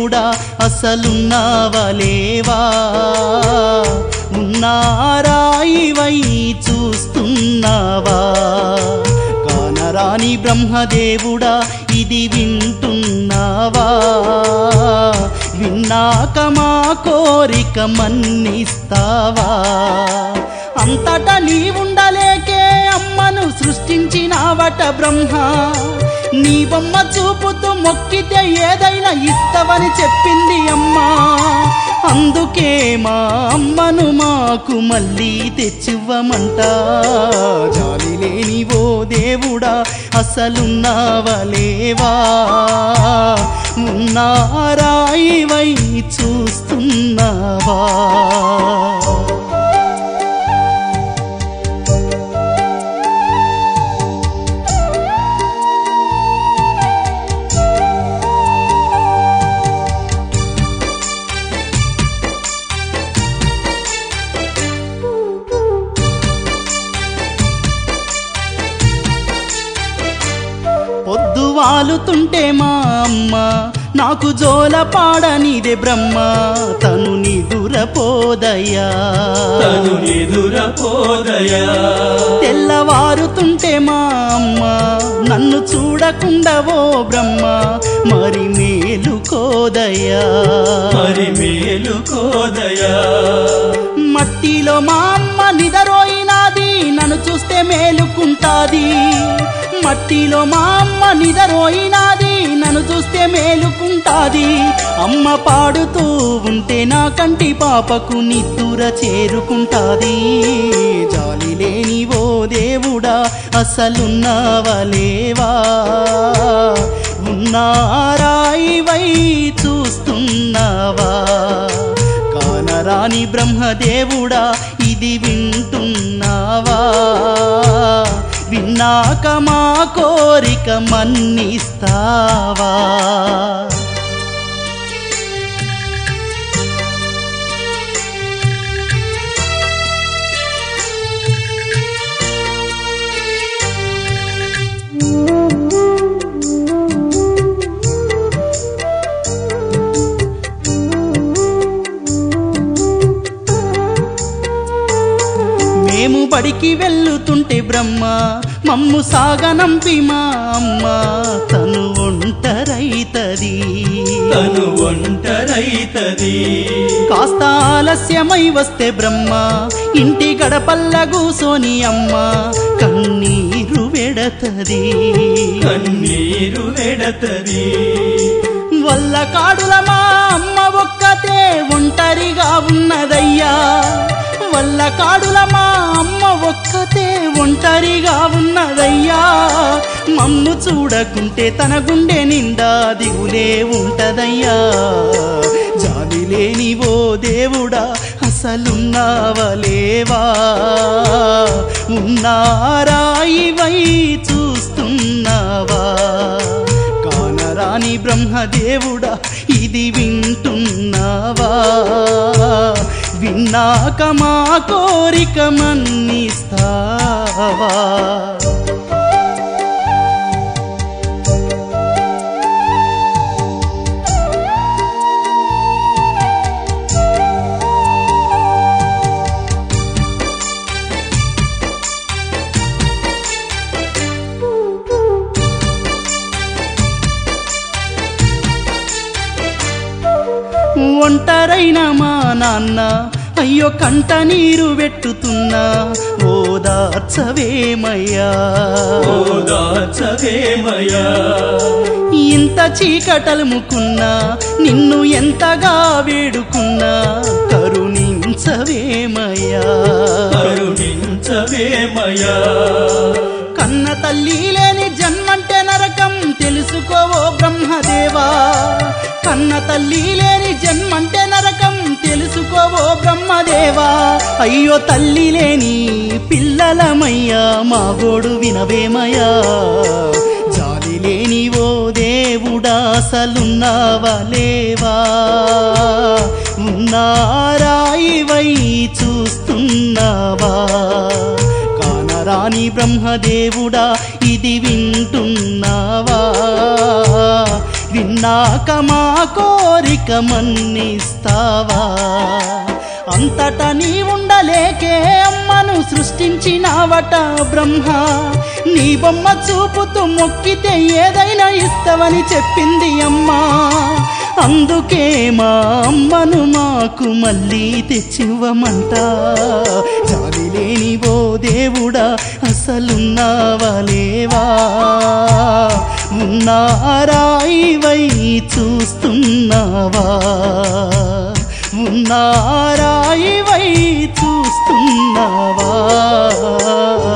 దేవుడా అసలున్నావలేవా ఉన్నారాయివై చూస్తున్నావా కానరాని బ్రహ్మదేవుడా ఇది వింటున్నావా విన్నాక మా కోరిక మన్నిస్తావా అంతటా నీ ఉండలేకే అమ్మను సృష్టించినావట బ్రహ్మ నీ బొమ్మ చూపుతూ మొక్కితే ఏదైనా ఇస్తావని చెప్పింది అమ్మా అందుకే మా అమ్మను మాకు మళ్ళీ తెచ్చివ్వమంట జాలి లేని ఓ దేవుడా అసలున్నావలేవా ఉన్నారాయివై చూస్తున్నావా పొద్దు వాలుతుంటే మా అమ్మ నాకు జోల పాడనిదే బ్రహ్మ తను నిదురపోదయ్యా తను నిదురపోదయా తెల్లవారుతుంటే మా అమ్మ నన్ను చూడకుండా ఓ బ్రహ్మ మరి మేలుకోదయ్యా మరి మేలుకోదయా మట్టిలో మా అమ్మ నిదరోయినాది నన్ను చూస్తే మేలుకుంటాది మట్టిలో మా అమ్మ నిదరోయినాది నన్ను చూస్తే మేలుకుంటాది అమ్మ పాడుతూ ఉంటే నా కంటి పాపకు నిద్దుర చేరుకుంటాది జాలి లేని ఓ దేవుడా అసలున్నావలేవా ఉన్నారాయివై చూస్తున్నావా కానరాని బ్రహ్మదేవుడా ఇది వింటున్నావా విన్నాక మా కోరిక మన్నిస్తావా మేము బడికి వెళ్ళుతుంటే బ్రహ్మ మమ్ము సాగనంపి మా అమ్మ తను ఒంటరైతది తను ఒంటరైతది కాస్త ఆలస్యమై వస్తే బ్రహ్మ ఇంటి గడపల్ల కూసోని అమ్మ కన్నీరు వెడతది కన్నీరు వెడతది వల్ల కాడుల మా అమ్మ ఒక్కతే ఒంటరిగా ఉన్నదయ్యా వల్ల కాడుల మా అమ్మ ఒక్కతే ఒంటరిగా ఉన్నదయ్యా మమ్ము చూడకుంటే తన గుండె నిండా దిగులే ఉంటదయ్యా జాలి లేని ఓ దేవుడా అసలున్నావలేవా ఉన్నారాయివై చూస్తున్నావా కానరాని బ్రహ్మదేవుడా ఇది వింటున్నావా విన్నాక మా కోరిక మన్నిస్తావా ఒంటరైన మా నాన్న అయ్యో కంట నీరు పెట్టుతున్నా ఓదార్చవేమయ్యా ఓదాచవేమయా ఇంత చీకటలుముకున్నా నిన్ను ఎంతగా వేడుకున్నా కరుణించవేమయ్యా కరుణించవేమయా కన్న తల్లి లేని జన్మంటే నరకం తెలుసుకోవో బ్రహ్మదేవా కన్న తల్లి లేని జన్మంటే నరకం తెలుసుకోవో బ్రహ్మదేవా అయ్యో తల్లి లేని పిల్లలమయ్యా మా గోడు వినవేమయ్యా జాలి లేని ఓ దేవుడా అసలున్నావా లేవా ఉన్నారాయివై చూస్తున్నావా కానరాని బ్రహ్మదేవుడా ఇది వింటున్నావా విన్నాక మా కోరిక మన్నిస్తావా అంతటా నీ ఉండలేకే అమ్మను సృష్టించినావట బ్రహ్మ నీ బొమ్మ చూపుతూ మొక్కితే ఏదైనా ఇస్తావని చెప్పింది అమ్మా అందుకే మా అమ్మను మాకు మళ్ళీ తెచ్చివ్వమంట జాలి లేని ఓ దేవుడా అసలున్నావా లేవా ఉన్నారాయివై చూస్తున్నావా ఉన్నారాయివై చూస్తున్నావా